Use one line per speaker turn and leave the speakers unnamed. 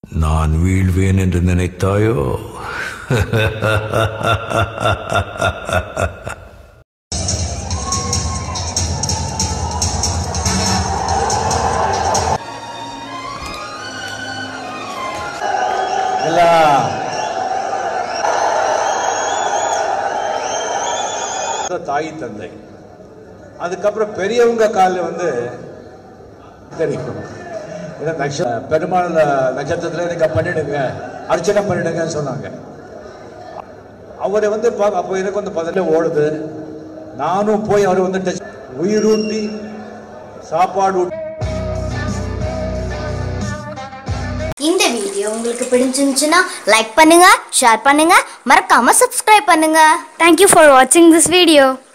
நான் வீழ்வேன் என்று நினைத்தாயோ
எல்லாம் தாய் தந்தை அதுக்கப்புறம் பெரியவங்க காலில் வந்து தெரியும் ஏன்னா நட்ச பெருமாள் நட்சத்திரத்தில் நீங்க பண்ணிடுங்க அர்ச்சனை பண்ணிடுங்கன்னு சொன்னாங்க அவரை வந்து பா- அப்போ எனக்கு வந்து பதில ஓடுது நானும் போய் அவர் வந்து டச் உயிரூட்டி சாப்பாடு ஊட்டி
இந்த வீடியோ உங்களுக்கு பிடிச்சிருந்துச்சுன்னா லைக் பண்ணுங்க ஷேர் பண்ணுங்க மறக்காம சப்ஸ்கிரைப் பண்ணுங்க
Thank you for watching this video.